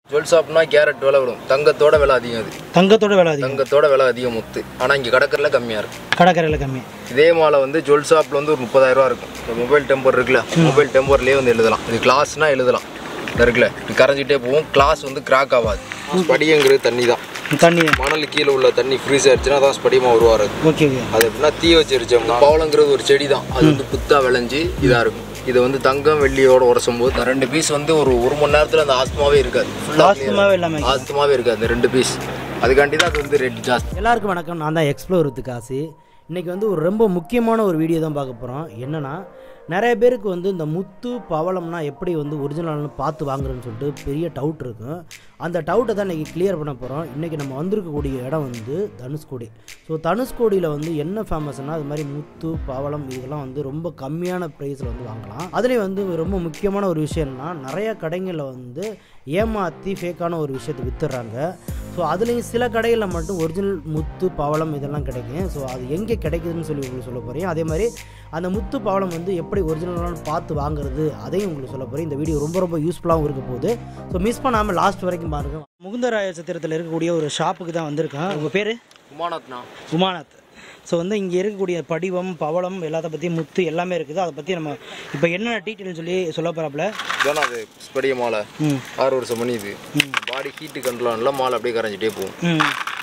Jewel ஷாப்னா carrot விலை விடும் தங்கத்தோட விலை அதிகம் அது தங்கத்தோட விலை அதிகம் தங்கத்தோட விலை அதிகம் முத்து ஆனால் இங்கே கடற்கரில் கம்மியாக இருக்கும் கடற்கரையில் கம்மி இதே மாலை வந்து ஜுவல் ஷாப்பில் வந்து ஒரு முப்பதாயிரம் ரூபா இருக்கும் இந்த மொபைல் டெம்பர் இருக்குல்ல மொபைல் டெம்பர்லேயே வந்து எழுதலாம் இது கிளாஸ்னா எழுதலாம் இது இருக்குல்ல இது கரைஞ்சிட்டே போகும் கிளாஸ் வந்து கிராக் ஆகாது ஸ்படிங்கிறது தண்ணி தான் தண்ணி மணல் கீழே உள்ள தண்ணி ஃப்ரீஸ் ஆயிடுச்சுன்னா தான் ஸ்படியமாக உருவாரு ஓகே ஓகே அது எப்படின்னா தீ வச்சிருச்சோம்னா பவளங்கிறது ஒரு செடி தான் அது வந்து புத்தா விளைஞ்சு இதாக இருக்கும் இது வந்து தங்கம் வெள்ளியோட உரசும் போது இந்த ரெண்டு பீஸ் வந்து ஒரு ஒரு மணி நேரத்தில் அந்த ஆஸ்துமாவே இருக்காது ஃபுல்லாக ஆஸ்துமாவே இல்லாமல் ஆஸ்துமாவே இருக்காது அந்த ரெண்டு பீஸ் அதுக்காண்டி தான் அது வந்து ரேட் ஜாஸ்தி எல்லாருக்கும் வணக்கம் நான் தான் எக்ஸ்ப்ளோர் வித் காசு இன்றைக்கி வந்து ஒரு ரொம்ப முக்கியமான ஒரு வீடியோ தான் பார்க்க போகிறோம் என்னென்னா நிறைய பேருக்கு வந்து இந்த முத்து பவளம்னா எப்படி வந்து ஒரிஜினல்னு பார்த்து வாங்குறேன்னு சொல்லிட்டு பெரிய டவுட் இருக்கும் அந்த டவுட்டை தான் இன்றைக்கி கிளியர் பண்ண போகிறோம் இன்றைக்கி நம்ம வந்திருக்கக்கூடிய இடம் வந்து தனுஷ்கோடி ஸோ தனுஷ்கோடியில் வந்து என்ன ஃபேமஸ்னால் அது மாதிரி முத்து பவளம் இதெல்லாம் வந்து ரொம்ப கம்மியான ப்ரைஸில் வந்து வாங்கலாம் அதுலேயும் வந்து ரொம்ப முக்கியமான ஒரு விஷயம்னா நிறைய கடைகளில் வந்து ஏமாற்றி ஃபேக்கான ஒரு விஷயத்தை வித்துடுறாங்க ஸோ அதுலேயும் சில கடைகளில் மட்டும் ஒரிஜினல் முத்து பவளம் இதெல்லாம் கிடைக்கும் ஸோ அது எங்கே கிடைக்குதுன்னு சொல்லி உங்களுக்கு சொல்ல போகிறேன் அதே மாதிரி அந்த முத்து பவளம் வந்து எப்படி ஒரிஜினலான பார்த்து வாங்குறது அதையும் உங்களுக்கு சொல்ல போகிறேன் இந்த வீடியோ ரொம்ப ரொம்ப யூஸ்ஃபுல்லாகவும் இருக்க போகுது ஸோ மிஸ் பண்ணாமல் லாஸ்ட் வரைக்கும் பாருங்கள் முகுந்தராய சத்திரத்தில் இருக்கக்கூடிய ஒரு ஷாப்புக்கு தான் வந்திருக்கேன் உங்கள் பேர் உமாநாத்னா உமாநாத் ஸோ வந்து இங்கே இருக்கக்கூடிய படிவம் பவளம் எல்லாத்த பற்றி முத்து எல்லாமே இருக்குது அதை பற்றி நம்ம இப்போ என்னென்ன டீட்டெயில்னு சொல்லி சொல்ல போகிறாப்புல இதானே அது ஸ்படிய மாலை ம் ஆறு வருஷம் மணி இது பாடி ஹீட்டு கண்ட்ரோல்ல மாலை அப்படியே கரைஞ்சிட்டே போகும் ம்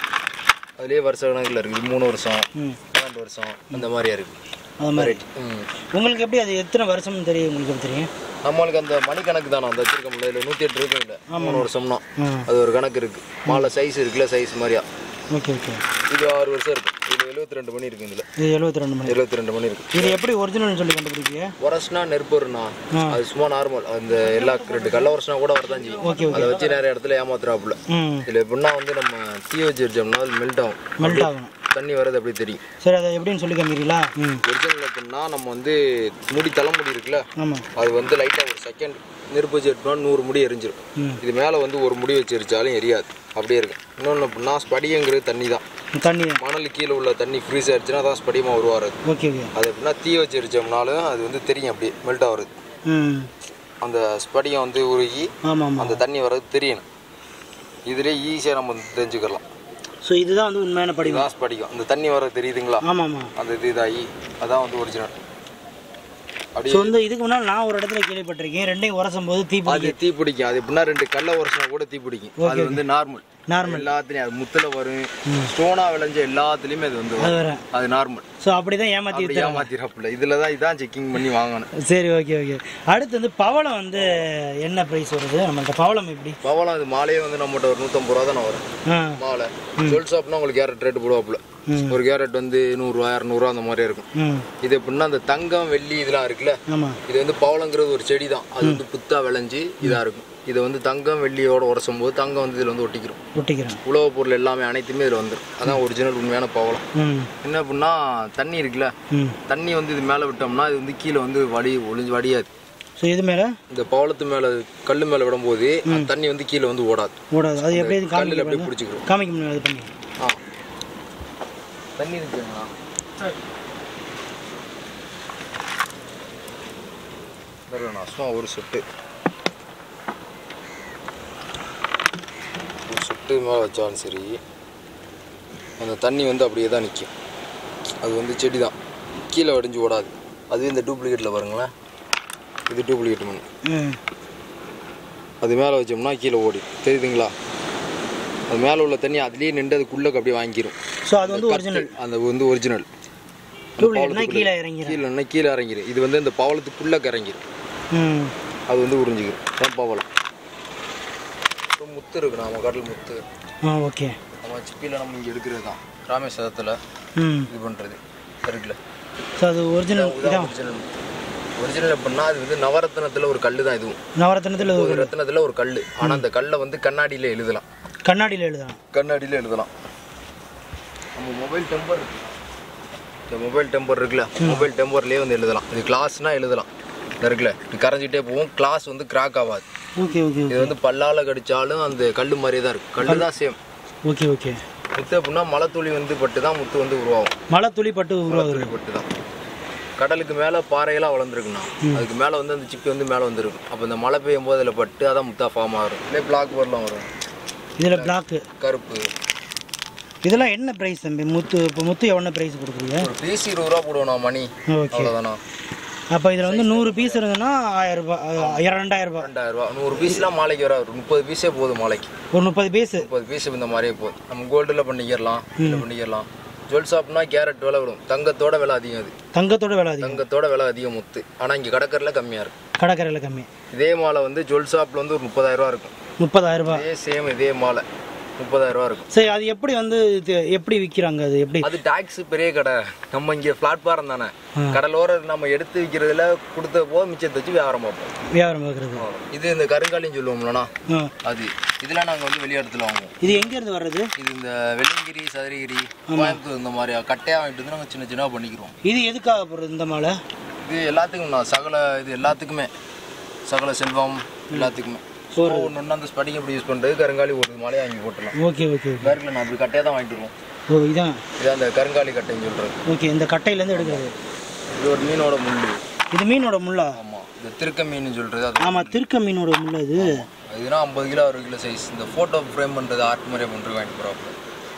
அதுலேயே வருஷ கணக்கில் இருக்குது மூணு வருஷம் ம் பன்னெண்டு வருஷம் அந்த மாதிரியா இருக்குது அது மாதிரி ம் உங்களுக்கு எப்படி அது எத்தனை வருஷம்னு தெரியும் உங்களுக்கு எப்படி தெரியும் நம்மளுக்கு அந்த மணிக்கணக்கு தானே அந்த வச்சிருக்கோம்ல இதில் நூற்றி எட்டு இருக்கு இல்லை மூணு வருஷம்னா ம் அது ஒரு கணக்கு இருக்கு மாலை சைஸ் இருக்குல்ல சைஸ் மாதிரியா ஓகே ஓகே இது ஆறு வருஷம் இருக்கு இதில் எழுபத்தி ரெண்டு மணி இருக்கு இதில் இது எழுபத்தி ரெண்டு மணி எழுபத்தி ரெண்டு மணி இருக்கு இது எப்படி ஒரிஜினல்னு சொல்லி கண்டுபிடிப்பீங்க உரஸ்னா நெருப்பொருண்ணா அது சும்மா நார்மல் அந்த எல்லா ரெண்டு கள்ள உரஸ்னா கூட வரதான் செய்யும் ஓகே அதை வச்சு நிறைய இடத்துல ஏமாத்துறாப்புல ம் இதில் எப்படின்னா வந்து நம்ம தீ வச்சு வச்சோம்னா அது மெல்ட் ஆகும் மெல்ட் ஆகணும் தண்ணி வர்றது அப்படி தெரியும் சரி அதை எப்படின்னு சொல்லி காமிக்கிறீங்களா ம் ஒரிஜினல் எப்படின்னா நம்ம வந்து முடி தலைமுடி இருக்குல்ல ஆமாம் அது வந்து லைட்டாக ஒரு செகண்ட் நெருப்பு வச்சு எடுத்தோம்னா நூறு முடி எரிஞ்சிடும் ம். இது மேலே வந்து ஒரு முடி வச்சு எரிச்சாலும் எரியாது அப்படியே இருக்கும் இன்னொன்று அப்படின்னா ஸ்படியங்கிறது தண்ணி தான் தண்ணி மணல் கீழே உள்ள தண்ணி ஃப்ரீஸ் ஆயிடுச்சுன்னா தான் ஸ்படியமாக உருவாருது ஓகே ஓகே அது எப்படின்னா தீ வச்சு எரிச்சோம்னாலும் அது வந்து தெரியும் அப்படியே மெல்ட் ஆகுறது ம் அந்த ஸ்படியம் வந்து உருகி ஆமாம் ஆமாம் அந்த தண்ணி வர்றது தெரியணும் இதுலேயே ஈஸியாக நம்ம வந்து தெரிஞ்சுக்கலாம் ஸோ இதுதான் வந்து உண்மையான படிவம் இதுதான் ஸ்படிகம் அந்த தண்ணி வர்றது தெரியுதுங்களா ஆமாம் ஆமாம் அந்த இது இதாகி அதான் வந்து ஒரிஜினல் அப்படியே ஸோ வந்து இதுக்கு முன்னால் நான் ஒரு இடத்துல கேள்விப்பட்டிருக்கேன் ரெண்டையும் உரசும் போது தீ அது தீ பிடிக்கும் அது எப்படின்னா ரெண்டு கல்ல வருஷம் கூட தீ பிடிக்கும் அது வந்து நார்மல் நார்மல் எல்லாத்துலயும் அது முத்துல வரும் ஸ்டோனா விளைஞ்ச எல்லாத்துலயுமே அது வந்து அது வரும். வேற அது நார்மல் ஸோ அப்படி தான் ஏமாற்றி அப்படி ஏமாத்திராப்புல இதுல தான் இதான் செக்கிங் பண்ணி வாங்கணும் சரி ஓகே ஓகே அடுத்து வந்து பவளம் வந்து என்ன ப்ரைஸ் வருது நம்மள்ட்ட பவளம் எப்படி பவளம் அது மாலையே வந்து நம்மகிட்ட ஒரு நூத்தம்பது ரூபா தானே வரும் ஆ மாலை ஜுவல் ஷாப்னா உங்களுக்கு கேரட் ரேட் போடுவாப்புல ஒரு கேரட் வந்து நூறுரூவா இரநூறுவா அந்த மாதிரி இருக்கும் ம் இது எப்படின்னா அந்த தங்கம் வெள்ளி இதெல்லாம் இருக்குல்ல ஆமாம் இது வந்து பவளங்கிறது ஒரு செடி தான் அது வந்து புத்தா விளைஞ்சு இதா இருக்கும் இது வந்து தங்கம் வெள்ளியோட உரசும் போது தங்கம் வந்து இதுல வந்து ஒட்டிக்கிறோம் ஒட்டிக்கிறேன் உலோக பொருள் எல்லாமே அனைத்துமே இதில் வந்துடும் அதான் ஒரிஜினல் உண்மையான பவளம் ம் என்ன அப்படின்னா தண்ணி இருக்குல்ல ம் தண்ணி வந்து இது மேலே விட்டோம்னா இது வந்து கீழே வந்து வடி ஒளிஞ்சு வடியாது ஸோ இது மேலே இந்த பவளத்து மேலே கல் மேலே விடும்போது அந்த தண்ணி வந்து கீழே வந்து ஓடாது ஓடாது அது எப்படி கல்லில் காமிக்க அப்படியே பிடிச்சிக்கிறோம் காமிக்க முடியாது அது பண்ணி ஆ தண்ணி இருக்குங்களா நான் சும்மா ஒரு சொட்டு ஒரு சொட்டு மேலே வச்சாலும் சரி அந்த தண்ணி வந்து அப்படியே தான் நிற்கும் அது வந்து செடி தான் கீழே வடிஞ்சு ஓடாது அதுவே இந்த டூப்ளிகேட்டில் பாருங்களேன் இது டூப்ளிகேட் மண் ம் அது மேலே வச்சோம்னா கீழே ஓடி தெரியுதுங்களா அது மேலே உள்ள தண்ணி அதுலேயே நின்று அதுக்குள்ளே அப்படியே வாங்கிரும் ஸோ அது வந்து ஒரிஜினல் அந்த வந்து ஒரிஜினல் டூப்ளிகேட்னா கீழே இறங்கிடும் கீழே நின்னா கீழே இறங்கிரும் இது வந்து இந்த பவளத்துக்குள்ளே இறங்கிரும் ம் அது வந்து உறிஞ்சிக்கும் அதான் பவளம் இப்போ முத்து இருக்கு நம்ம கடல் முத்து ஆ ஓகே நம்ம சிப்பியில் நம்ம இங்கே எடுக்கிறது தான் ராமேஸ்வரத்தில் ம் இது பண்ணுறது இருக்குல்ல ஸோ அது ஒரிஜினல் இதுதான் ஒரிஜினல் ஒரிஜினல் எப்படின்னா அது வந்து நவரத்னத்தில் ஒரு கல் தான் இதுவும் நவரத்னத்தில் ஒரு ரத்னத்தில் ஒரு கல் ஆனால் அந்த கல்லை வந்து கண்ணாடியில் எழுதலாம் கண்ணாடியில் எழுதலாம் கண்ணாடியில் எழுதலாம் நம்ம மொபைல் டெம்பர் இருக்கு இந்த மொபைல் டெம்பர் இருக்குல்ல மொபைல் டெம்பர்லேயே வந்து எழுதலாம் இது கிளாஸ்னா எழுதலாம் இது இருக்குல்ல இது கரைஞ்சிட்டே போகும் கிளாஸ் வந்து கிராக் ஆகாது ஓகே ஓகே இது வந்து பல்லால கடிச்சாலும் அந்த கல் மாதிரியே தான் இருக்கு கல் தான் சேம் ஓகே ஓகே முத்து அப்படின்னா மலை துளி வந்து பட்டு தான் முத்து வந்து உருவாகும் மழை துளி பட்டு உருவாகுது துளி பட்டு தான் கடலுக்கு மேலே பாறையெல்லாம் வளர்ந்துருக்குண்ணா அதுக்கு மேலே வந்து அந்த சிப்பி வந்து மேலே வந்துருக்கும் அப்போ இந்த மழை பெய்யும் போது அதில் பட்டு அதான் முத்தா ஃபார்ம் ஆகும் இல்லை பிளாக் வரலாம் வரும் இதில் பிளாக்கு கருப்பு இதெல்லாம் என்ன ப்ரைஸ் தம்பி முத்து இப்போ முத்து எவ்வளோ ப்ரைஸ் கொடுக்குறீங்க ஒரு பீஸ் இருபது ரூபா போடுவோண்ணா மணி ஓகே அவ்வளோதாண்ணா அப்போ இதில் வந்து நூறு பீஸ் இருந்ததுன்னா ஆயிரம் ரூபாய் ரெண்டாயிரம் ரூபாய் ரெண்டாயிரம் ரூபா நூறு பீஸ்லாம் மாலைக்கு வர ஒரு முப்பது பீஸே போதும் மாலைக்கு ஒரு முப்பது பீஸு முப்பது பீஸ் இந்த மாதிரியே போதும் நம்ம கோல்டில் பண்ணிக்கிறலாம் இதில் பண்ணிக்கிறலாம் ஜுவல் ஷாப்னா கேரட் விலை விடும் தங்கத்தோட விலை அதிகம் அது தங்கத்தோட விலை அதிகம் தங்கத்தோட விலை அதிகம் முத்து ஆனால் இங்கே கடற்கரையில் கம்மியாக இருக்கும் கடற்கரையில் கம்மி இதே மாலை வந்து ஜுவல் ஷாப்பில் வந்து ஒரு முப்பதாயிரம் ரூபா இருக்கும் முப்பதாயிரம் ரூபாய் இதே சேம் இதே மாலை முப்பதாயிரம் ரூபா இருக்கும் சரி அது எப்படி வந்து இது எப்படி விற்கிறாங்க அது எப்படி அது டாக்ஸ் பெரிய கடை நம்ம இங்கே பிளாட்பாரம் தானே கடலோரம் நம்ம எடுத்து விற்கிறதுல கொடுத்த போது மிச்சத்தை வச்சு வியாபாரம் பார்ப்போம் வியாபாரம் பார்க்குறது இது இந்த கருங்காலின்னு சொல்லுவோம்லண்ணா ஆ அது இதெல்லாம் நாங்கள் வந்து வெளியிடத்துல வாங்குவோம் இது எங்கேருந்து வர்றது இது இந்த வெள்ளங்கிரி சதுரகிரி கோயம்புத்தூர் இந்த மாதிரி கட்டையாக வாங்கிட்டு வந்து நாங்கள் சின்ன சின்னதாக பண்ணிக்கிறோம் இது எதுக்காக போடுறது இந்த மாலை இது எல்லாத்துக்கும் நான் சகல இது எல்லாத்துக்குமே சகல செல்வம் எல்லாத்துக்குமே ஸோ ஒன்று ஒன்று அந்த ஸ்படிங் எப்படி யூஸ் பண்ணுறது கருங்காலி ஒரு மாலையை வாங்கி போட்டுடலாம் ஓகே ஓகே ஓகே பேருக்குல நான் அப்படி கட்டையாக தான் வாங்கிட்டு வருவோம் ஓ இதான் இது அந்த கருங்காலி கட்டைன்னு சொல்கிறது ஓகே இந்த கட்டையிலேருந்து எடுக்கிறது இது ஒரு மீனோட முள் இது மீனோட முள்ளா ஆமாம் இது திருக்க மீன் சொல்கிறது அது ஆமாம் திருக்க மீனோட முள்ள இது இதுனா ஐம்பது கிலோ அறுபது கிலோ சைஸ் இந்த ஃபோட்டோ ஃப்ரேம் பண்ணுறது ஆர்ட் மாதிரியே பண்ணுறது வாங்கிட்டு போகிறோம்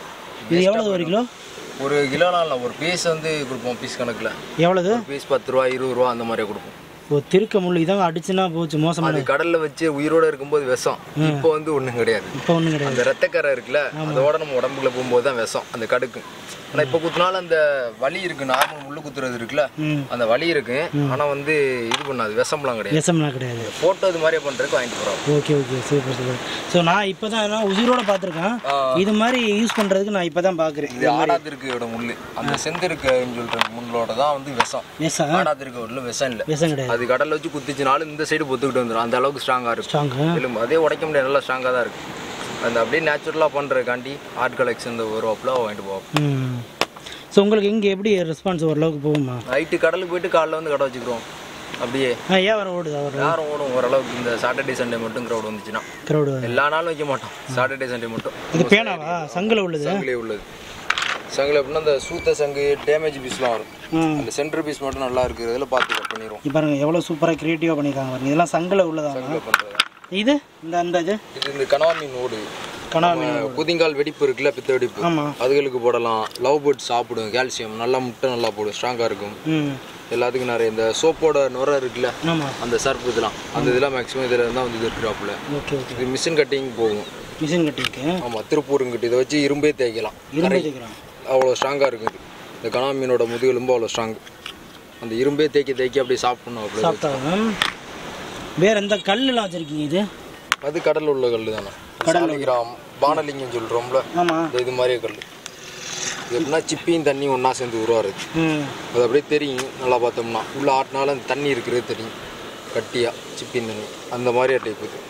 இது எவ்வளவு ஒரு கிலோ ஒரு கிலோலாம் இல்லை ஒரு பீஸ் வந்து கொடுப்போம் பீஸ் கணக்கில் எவ்வளவு பீஸ் பத்து ரூபா இருபது ரூபா அந்த மாதிரியே கொடுப்போம் ஓ திருக்க முள் இதாங்க அடிச்சுன்னா போச்சு மோசமான அது கடல்ல வச்சு உயிரோட இருக்கும்போது விஷம் இப்போ வந்து ஒண்ணும் கிடையாது இப்போ ஒன்றும் கிடையாது அந்த ரத்தக்கரை இருக்குல்ல அதோட நம்ம உடம்புல போகும்போது தான் விஷம் அந்த கடுக்கு ஆனா இப்போ குத்துனாலும் அந்த வலி இருக்கு நார்மல் முள்ளு குத்துறது இருக்குல்ல ம் அந்த வலி இருக்கு ஆனா வந்து இது பண்ணாது விஷம்லாம் கிடையாது விஷம்லாம் கிடையாது போட்டோ இது மாதிரியே பண்றதுக்கு வாங்கிட்டு போறோம் okay okay super super so நான் இப்போ தான் நான் உயிரோட பார்த்துருக்கேன் இது மாதிரி யூஸ் பண்ணுறதுக்கு நான் இப்போ தான் பார்க்குறேன் இது ஆடாத்திருக்கையோட முள்ளு அந்த செந்திருக்கைன்னு சொல்ற முள்ளோட தான் வந்து விஷம் விஷம் ஆடாத்திருக்க உள்ள விஷம் இல்லை விஷம் கிடையாது அது கடல்ல வச்சு குத்திச்சுனாலும் இந்த சைடு பொத்துக்கிட்டு வந்துடும் அந்த அளவுக்கு ஸ்ட்ராங்கா இருக்கும் ஸ்ட்ராங்கு எலும்பு அதே உடைக்க முடியாது நல்லா ஸ்ட்ராங்காக தான் இருக்கு அந்த அப்படியே நேச்சுரலாக பண்ணுறதுக்காண்டி ஆர்ட் கலெக்ஷன் இந்த ஒரு வாப்பில் வாங்கிட்டு போவோம் ம் ஸோ உங்களுக்கு இங்கே எப்படி ரெஸ்பான்ஸ் ஓரளவுக்கு போகுமா நைட்டு கடலுக்கு போயிட்டு காலைல வந்து கடை வச்சுக்கிறோம் அப்படியே ஆ ஏன் வர ஓடுது அவர் யாரும் ஓடும் ஓரளவுக்கு இந்த சாட்டர்டே சண்டே மட்டும் க்ரௌட் வந்துச்சுன்னா க்ரௌடு எல்லா நாளும் வைக்க மாட்டோம் சாட்டர்டே சண்டே மட்டும் இது பேனாவா சங்கில் உள்ளது சங்கிலே உள்ளது சங்கில் அப்படின்னா இந்த சூத்த சங்கு டேமேஜ் பீஸ்லாம் வரும் ம் அந்த சென்டர் பீஸ் மட்டும் நல்லா இருக்கிறதுல பார்த்து கட் பண்ணிடுவோம் இப்போ பாருங்க எவ்வளோ சூப்பராக க்ரியேட்டிவாக பண்ணியிருக்காங்க பாருங்க இதெல்லாம் சங்கில் உள்ளதா சங்கில் பண்ணுறது இது இந்த அந்த இது இது இந்த கனவா மீன் ஓடு கனா நம்ம குதிங்கால் வெடிப்பு இருக்குல்ல பித்த வெடிப்பு ஆமாம் அதுகளுக்கு போடலாம் லவ் பேர்ட் சாப்பிடும் கால்சியம் நல்லா முட்டை நல்லா போடும் ஸ்ட்ராங்காக இருக்கும் ம் எல்லாத்துக்கும் நிறைய இந்த சோப்போட நுர இருக்குல்ல ஆமாம் அந்த சர்ஃப் இதெல்லாம் அந்த இதெல்லாம் மேக்ஸிமம் இதில் தான் வந்து இது ட்ராப்பில் ஓகே ஓகே இது மிஷின் கட்டிங் போகும் மிஷின் கட்டிருக்கு ஆமாம் திருப்பூருங்கிட்ட இதை வச்சு இரும்பே தேய்க்கலாம் இரும்பு வச்சுக்கிறோம் அவ்வளோ ஸ்ட்ராங்காக இருக்குது இந்த கனா மீனோட முதுகெலும்பு அவ்வளோ ஸ்ட்ராங் அந்த இரும்பே தேய்க்க தேய்க்க அப்படியே சாப்பிடணும் அப்படி சாப்பிட்டாங்க வேற எந்த கல்லுலாம் வச்சுருக்கீங்க இது அது கடல்ல உள்ள கல் தானே கடலிகிராம் பானலிங்கம் சொல்கிறோம்ல ஆமாம் இந்த இது மாதிரியே கல் இது எப்படின்னா சிப்பியும் தண்ணியும் ஒன்றா சேர்ந்து உருவாருது ம் அது அப்படியே தெரியும் நல்லா பார்த்தோம்னா உள்ள ஆட்டினாலும் அந்த தண்ணி இருக்கிறது தெரியும் கட்டியா சிப்பின் தண்ணி அந்த மாதிரி டைப் இது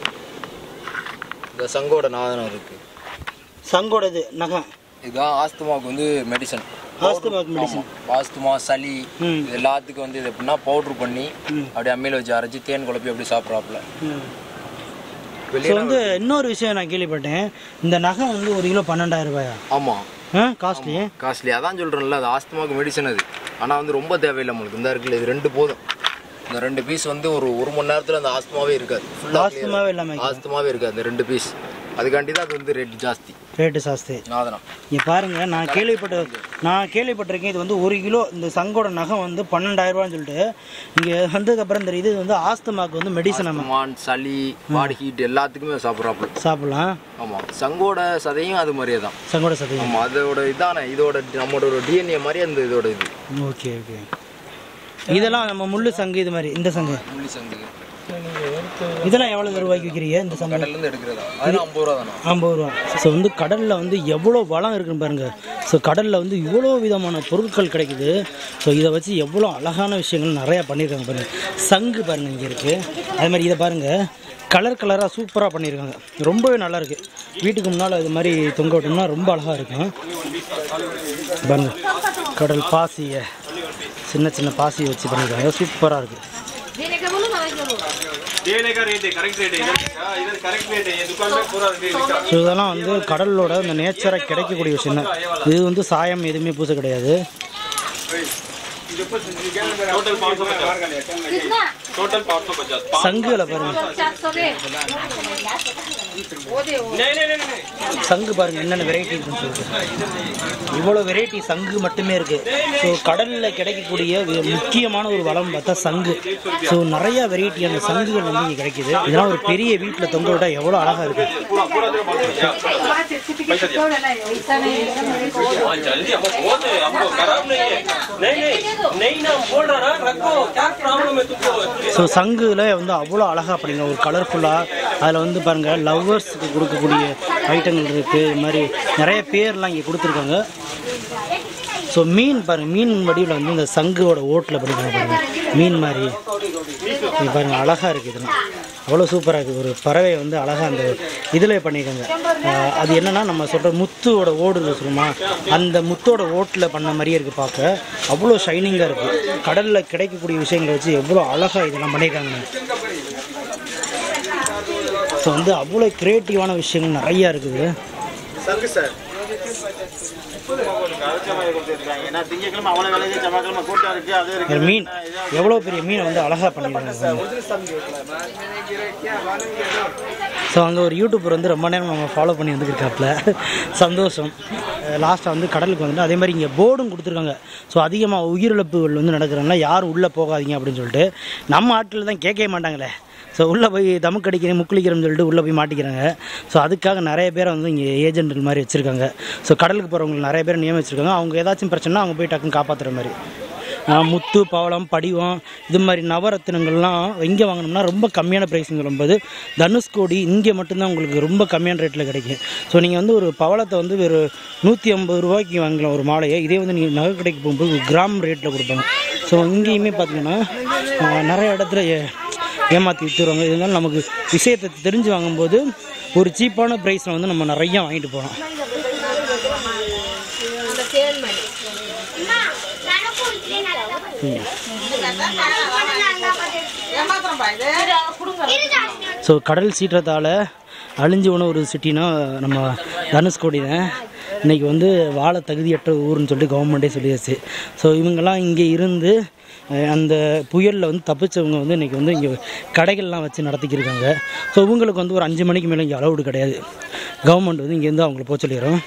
இந்த சங்கோட நாதனம் இருக்கு சங்கோட இது நகம் இதுதான் ஆஸ்துமாவுக்கு வந்து மெடிசன் ஆஸ்துமாக்கு மெடிசன் ஆஸ்துமா சளி ம் இது எல்லாத்துக்கும் வந்து இது எப்படின்னா பவுட்ரு பண்ணி ம். அப்படியே அம்மியில் வச்சு அரைச்சி தேன் குழப்பி அப்படி சாப்பிட்றாப்புல ம் ஸோ வெளியே வந்து இன்னொரு விஷயம் நான் கேள்விப்பட்டேன் இந்த நகம் வந்து ஒரு கிலோ பன்னெண்டாயிரம் ரூபாயா ஆமாம் ஆ காஸ்ட்லி காஸ்ட்லி அதான் சொல்கிறேன்ல அது ஆஸ்துமாவுக்கு மெடிசன் அது ஆனால் வந்து ரொம்ப தேவையில்லை நம்மளுக்கு இந்த இருக்குல்ல இது ரெண்டு போதும் இந்த ரெண்டு பீஸ் வந்து ஒரு ஒரு மணி நேரத்தில் அந்த ஆஸ்துமாவே இருக்காது ஃபுல்லாக ஆஸ்துமாவே இல்லாமல் ஆஸ்துமாவே இருக்காது அந்த ரெண்டு பீஸ் அதுக்காண்டி தான் அது வந்து ரேட் ஜாஸ்தி ரேட்டு சாஸ்தி நாதனம் இங்கே பாருங்க நான் கேள்விப்பட்ட நான் கேள்விப்பட்டிருக்கேன் இது வந்து ஒரு கிலோ இந்த சங்கோட நகம் வந்து பன்னெண்டாயிரம் ரூபான்னு சொல்லிட்டு இங்கே வந்ததுக்கப்புறம் தெரியுது இது வந்து ஆஸ்துமாக்கு வந்து மெடிசன் நம்ம மான் சளி பாடி ஹீட் எல்லாத்துக்குமே சாப்பிட்றாப்புல சாப்பிடலாம் ஆமாம் சங்கோட சதையும் அது மாதிரியே தான் சங்கோட சதையும் ஆமாம் அதோட இதான இதோட நம்மளோட ஒரு டிஎன்ஏ மாதிரி அந்த இதோட இது ஓகே ஓகே இதெல்லாம் நம்ம முள்ளு சங்கு இது மாதிரி இந்த சங்கு முள்ளி சங்கு இதெல்லாம் எவ்வளோ ரூபாய்க்கு விற்கிறீங்க இந்த சங்கு கடல்லேருந்து எடுக்கிறதா அது ஐம்பது ரூபா தானே ஐம்பது ரூபா ஸோ வந்து கடலில் வந்து எவ்வளோ வளம் இருக்குன்னு பாருங்க ஸோ கடலில் வந்து இவ்வளோ விதமான பொருட்கள் கிடைக்குது ஸோ இதை வச்சு எவ்வளோ அழகான விஷயங்கள் நிறையா பண்ணியிருக்காங்க பாருங்க சங்கு பாருங்க இங்கே இருக்குது அதே மாதிரி இதை பாருங்க கலர் கலராக சூப்பராக பண்ணியிருக்காங்க ரொம்பவே நல்லா இருக்கு வீட்டுக்கு முன்னால் இது மாதிரி தொங்க விட்டோம்னா ரொம்ப அழகாக இருக்கும் பாருங்க கடல் பாசியை சின்ன சின்ன பாசி வச்சு பண்ணியிருக்காங்க சூப்பராக இருக்குது देने का बोलो ना बोलो देने का रेट है करेक्ट रेट है इधर हाँ, इधर करेक्ट रेट है ये दुकान में पूरा रेट लिखा ஸோ இதெல்லாம் வந்து கடலோட இந்த நேச்சராக கிடைக்கக்கூடிய விஷயம் தான் இது வந்து சாயம் எதுவுமே பூச கிடையாது टोटल पाँच सौ पचास कितना टोटल पाँच सौ पचास पाँच- சங்குகளை பாருங்க चार सौ में वो दे वो नहीं नहीं नहीं नहीं சங்கு பாருங்க என்னென்ன வெரைட்டி இருக்குன்னு சொல்லிட்டு இவ்வளோ வெரைட்டி சங்கு மட்டுமே இருக்கு ஸோ கடலில் கிடைக்கக்கூடிய வி- முக்கியமான ஒரு வளம் பார்த்தா சங்கு ஸோ நிறைய வெரைட்டியான சங்குகள் வந்து இங்கே கிடைக்குது இதெல்லாம் ஒரு பெரிய வீட்டில் தொங்க விட்டா எவ்வளோ அழகாக இருக்கு पूरा पूरा जो पाँच सौ पचास पैसा दिया ऐसा नहीं हाँ जल्दी हमको बहुत है हमको खराब नहीं है नहीं नहीं नहीं ना बोल रहा ना रखो क्या प्रॉब्लम है तुमको ஸோ சங்குல வந்து அவ்வளோ அழகாக அப்படிங்க ஒரு கலர்ஃபுல்லாக அதில் வந்து பாருங்கள் லவ்வர்ஸுக்கு கொடுக்கக்கூடிய ஐட்டங்கள் இருக்குது இது மாதிரி நிறைய பேர்லாம் இங்கே கொடுத்துருக்காங்க ஸோ மீன் பாருங்க மீன் வடிவில் வந்து இந்த சங்குவோட ஓட்டில் பண்ணிருக்காங்க பாருங்க மீன் மாதிரி இது பாருங்க அழகாக இருக்குது இதெல்லாம் அவ்வளோ சூப்பராக இருக்குது ஒரு பறவை வந்து அழகாக அந்த இதில் பண்ணியிருக்காங்க ஆஹ் அது என்னன்னா நம்ம சொல்கிற முத்துவோட ஓடு சொல்லுமா அந்த முத்தோட ஓட்டில் பண்ண மாதிரியே இருக்குது பார்க்க அவ்வளோ ஷைனிங்காக இருக்குது கடலில் கிடைக்கக்கூடிய விஷயங்களை வச்சு எவ்வளோ அழகாக இதெல்லாம் பண்ணியிருக்காங்க ஸோ வந்து அவ்வளோ க்ரியேட்டிவான விஷயங்கள் நிறையா இருக்குது ஏன்னா திங்கக்கிழமை அவ்வளோ வேலைக்கு செவ்வாய்க்கிழமை கூட்டம் இருக்கு அது இருக்கு ஒரு மீன் எவ்வளோ பெரிய மீனை வந்து அழகாக பண்ணியிருக்காங்க ஸோ அங்கே ஒரு யூடியூபர் வந்து ரொம்ப நேரம் நம்ம ஃபாலோ பண்ணி வந்துருக்காப்புல சந்தோஷம் லாஸ்ட்டாக வந்து கடலுக்கு வந்துட்டு அதே மாதிரி இங்கே போர்டும் கொடுத்துருக்காங்க ஸோ அதிகமாக உயிரிழப்புகள் வந்து நடக்கிறனால யாரும் உள்ளே போகாதீங்க அப்படின்னு சொல்லிட்டு நம்ம ஆட்கள் தான் கேட்கவே மாட்டாங்களே ஸோ உள்ளே போய் தமுக்கு அடிக்கிறேன் முக்குளிக்கிறேன்னு சொல்லிட்டு உள்ளே போய் மாட்டிக்கிறாங்க ஸோ அதுக்காக நிறைய பேரை வந்து இங்கே ஏஜென்ட்கள் மாதிரி வச்சுருக்காங்க ஸோ கடலுக்கு போகிறவங்க நிறைய பேர் நியமிச்சிருக்காங்க அவங்க ஏதாச்சும் பிரச்சனைனா அவங்க போய் டக்குன்னு காப்பாற்றுற மாதிரி ஆஹ் முத்து பவளம் படிவம் இது மாதிரி நவரத்தினங்கள்லாம் எங்கே வாங்கினோம்னா ரொம்ப கம்மியான ப்ரைஸுங்க சொல்லும்போது தனுஷ்கோடி இங்கே மட்டும்தான் உங்களுக்கு ரொம்ப கம்மியான ரேட்டில் கிடைக்கும் ஸோ நீங்கள் வந்து ஒரு பவளத்தை வந்து ஒரு நூற்றி ஐம்பது ரூபாய்க்கு வாங்கலாம் ஒரு மாலையை இதே வந்து நீங்கள் நகை கடைக்கு போகும்போது ஒரு கிராம் ரேட்டில் கொடுப்பாங்க ஸோ இங்கேயுமே பார்த்தீங்கன்னா ஆஹ் நிறைய இடத்துல ஏ- ஏமாற்றி விற்றுருவாங்க இருந்தாலும் நமக்கு விஷயத்தை தெரிஞ்சு வாங்கும்போது ஒரு சீப்பான ப்ரைஸில் வந்து நம்ம நிறையா வாங்கிட்டு போகலாம் அந்த சேல் மாதிரி ஸோ கடல் சீற்றத்தால் அழிஞ்சு போன ஒரு சிட்டினா நம்ம தனுஷ்கோடி தான் இன்றைக்கி வந்து வாழ தகுதியற்ற ஊர்னு சொல்லிட்டு கவர்மெண்ட்டே சொல்லியாச்சு ஸோ இவங்கெல்லாம் இங்கே இருந்து அஹ், அந்த புயலில் வந்து தப்பிச்சவங்க வந்து இன்றைக்கி வந்து இங்கே கடைகள்லாம் வச்சு நடத்திக்கிருக்காங்க ஸோ இவங்களுக்கு வந்து ஒரு அஞ்சு மணிக்கு மேலே இங்கே அலௌடு கிடையாது கவர்மெண்ட் வந்து இங்கேருந்து அவங்கள போக சொல்லிடுறோம்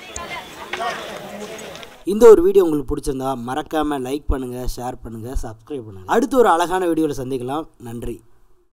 இந்த ஒரு வீடியோ உங்களுக்கு பிடிச்சிருந்தா மறக்காமல் லைக் பண்ணுங்கள் ஷேர் பண்ணுங்கள் சப்ஸ்கிரைப் பண்ணுங்கள் அடுத்து ஒரு அழகான வீடியோவில் சந்திக்கலாம் நன்றி